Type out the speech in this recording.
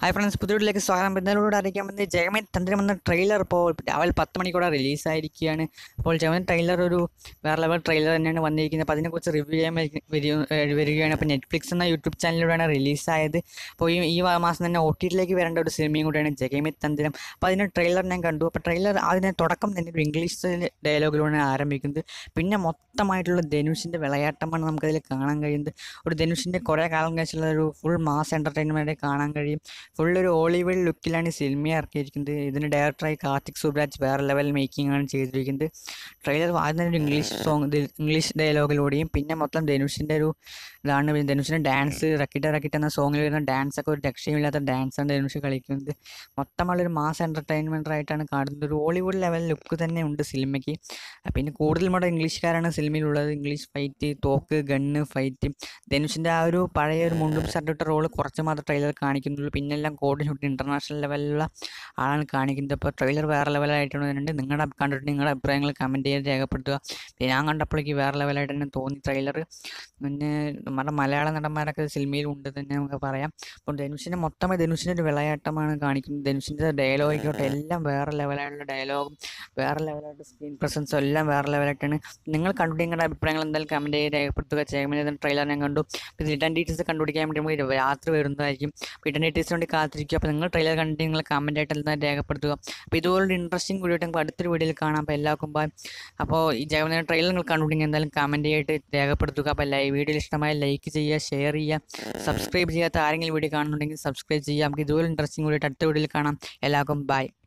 hi friends പുതിയതിലേക്ക് സ്വാഗതം ഇന്നലൂടെ അറിയിക്കാൻ വന്നത് ജയമൻ തന്ത്രം എന്ന ട്രെയിലർ ഇപ്പോൾ രാവിലെ പത്ത് മണിക്കൂടെ റിലീസായിരിക്കുകയാണ് അപ്പോൾ ജയമൻ ട്രെയിലർ ഒരു വേറെ ലെവൽ ട്രെയിലർ തന്നെയാണ് വന്നിരിക്കുന്നത് അപ്പോൾ അതിനെക്കുറിച്ച് റിവ്യൂ ചെയ്യാൻ വരി- വരി- ഏഹ് വരികയാണ് അപ്പോൾ നെറ്റ്ഫ്ലിക്സ് എന്ന യൂട്യൂബ് ചാനലിലൂടെയാണ് റിലീസായത് അപ്പോൾ ഈ ഈ വാ- മാസം തന്നെ ഒ ടി ടിയിലേക്ക് വരേണ്ട ഒരു സിനിമയും കൂടെയാണ് ജഗമിത് തന്ത്രം അപ്പോൾ അതിൻ്റെ ട്രെയിലർ ഞാൻ കണ്ടു അപ്പോൾ ട്രെയിലർ അതിന് തുടക്കം തന്നെ ഒരു ഇംഗ്ലീഷ് ഡയലോഗിലൂടെയാണ് ആരംഭിക്കുന്നത് പിന്നെ മൊത്തമായിട്ടുള്ള ധനുഷിൻ്റെ വിളയാട്ടമാണ് നമുക്കതിൽ കാണാൻ കഴിയുന്നത് ഒരു ധനുഷിൻ്റെ കുറേ കാലം കഴിച്ചുള്ള ഒരു ഫുൾ മാസ് എൻ്റർടൈൻമെൻറ്റ് കാണാൻ കഴിയും ഫുൾ ഒരു ഹോളിവുഡ് ലുക്കിലാണ് ഈ സിനിമ ഇറക്കിയിരിക്കുന്നത് ഇതിന് ഡയറക്ടറായി കാർത്തിക് സുബ്രാജ് വേറെ ലെവൽ മേക്കിംഗ് ആണ് ചെയ്തിരിക്കുന്നത് ട്രെയിലർ ആദ്യം തന്നെ ഒരു ഇംഗ്ലീഷ് സോങ് ഇംഗ്ലീഷ് ഡയലോഗിലൂടെയും പിന്നെ മൊത്തം ധനുഷിൻ്റെ ഒരു ഇതാണ് പിന്നെ ധനുഷിൻ്റെ ഡാൻസ് റക്കിറ്റ റക്കിറ്റ എന്ന സോങ്ങിൽ വരുന്ന ഡാൻസ് ഒക്കെ ഒരു രക്ഷയുമില്ലാത്ത ഡാൻസാണ് ധനുഷ് കളിക്കുന്നത് മൊത്തമുള്ളൊരു മാസ് എൻ്റർടൈൻമെൻ്റ് ആയിട്ടാണ് കാണുന്നത് ഒരു ഹോളിവുഡ് ലെവൽ ലുക്ക് തന്നെ ഉണ്ട് സിനിമയ്ക്ക് പിന്നെ കൂടുതലും ഇവിടെ ഇംഗ്ലീഷുകാരാണ് സിനിമയിലുള്ളത് ഇംഗ്ലീഷ് ഫൈറ്റ് തോക്ക് ഗണ്ണ് ഫൈറ്റ് ധനുഷിൻ്റെ ആ ഒരു പഴയ ഒരു മുണ്ടും ഷർട്ടിട്ട റോള് കുറച്ച് മാത്രം ട്രെയിലർ കാണിക്കുന്നുള്ളൂ പിന്നെ എല്ലാം കോഡ് ഷൂട്ട് ഇൻ്റർനാഷണൽ ലെവലിലുള്ള ആളാണ് കാണിക്കുന്നത് അപ്പോൾ ട്രെയിലർ വേറെ ലെവലായിട്ടാണ് വരുന്നുണ്ട് നിങ്ങളുടെ അഭി- കണ്ടിട്ട് നിങ്ങളുടെ അഭിപ്രായങ്ങൾ കമൻറ്റ് ചെയ്ത് രേഖപ്പെടുത്തുക പിന്നെ ഞാൻ കണ്ടപ്പോഴേക്ക് വേറെ ലെവലായിട്ട് തന്നെ തോന്നി ട്രെയിലർ പിന്നെ നമ്മുടെ മലയാള നടന്മാരൊക്കെ സിനിമയിൽ ഉണ്ട് തന്നെ നമുക്ക് പറയാം അപ്പോൾ ധനുഷിൻ്റെ മൊത്തമായി ധനുഷിൻ്റെ ഒരു വിളയാട്ടമാണ് കാണിക്കുന്നത് ധനുഷിൻ്റെ ഡയലോഗ് ആയിക്കോട്ടെ എല്ലാം വേറെ ലെവലായിട്ടുള്ള ഡയലോഗും വേറെ ലെവലായിട്ട് സ്ക്രീൻ പ്രസൻസും എല്ലാം വേറെ ലെവലായിട്ടാണ് നിങ്ങൾ കണ്ടിട്ട് നിങ്ങളുടെ അഭിപ്രായങ്ങൾ എന്തായാലും കമൻറ്റ് ചെയ്ത് രേഖപ്പെടുത്തുക ചെയ്യുമ്പോൾ ട്രെയിലർ ഞാൻ കണ്ടു അപ്പോൾ റിട്ടേൺ ഡീറ്റെയിൽസ് കണ്ടുപിടിക്കാൻ വേണ്ടി നമുക്ക് രാത്രി വരുന്നതായിരിക്കും റിട്ടേൺ ഡീറ്റെയിൽസിന് വേണ്ടി കാത്തിരിക്കുക അപ്പോൾ നിങ്ങൾ ട്രെയിലർ കണ്ടിട്ട് നിങ്ങൾ കമൻറ്റ് ആയിട്ട് എന്തായാലും രേഖപ്പെടുത്തുക അപ്പോൾ ഇതുപോലൊരു ഇൻട്രസ്റ്റിംഗ് വീഡിയോ നമുക്ക് അടുത്തൊരു വീഡിയോയിൽ കാണാം അപ്പോൾ എല്ലാവർക്കും ബൈ അപ്പോൾ ഈ ജഗന്ന ട്രെയിലർ നിങ്ങൾ കണ്ടുപിടിക്കുക എന്തായാലും കമൻറ്റ് ആയിട്ട് രേഖപ്പെടുത്തുക അപ്പോൾ ലൈ വീഡിയോ ഇഷ്ടമായ ലൈക്ക് ചെയ്യുക ഷെയർ ചെയ്യുക സബ്സ്ക്രൈബ് ചെയ്യാത്ത ആരെങ്കിലും വീഡിയോ കാണുന്നുണ്ടെങ്കിൽ സബ്സ്ക്രൈബ് ചെയ്യുക നമുക്ക് ഇതുപോലെ ഇൻട്രസ്റ്റിംഗ് വീഡിയോ അടുത്ത വീഡിയോയിൽ കാണാം എല്ലാവർക്കും ബൈ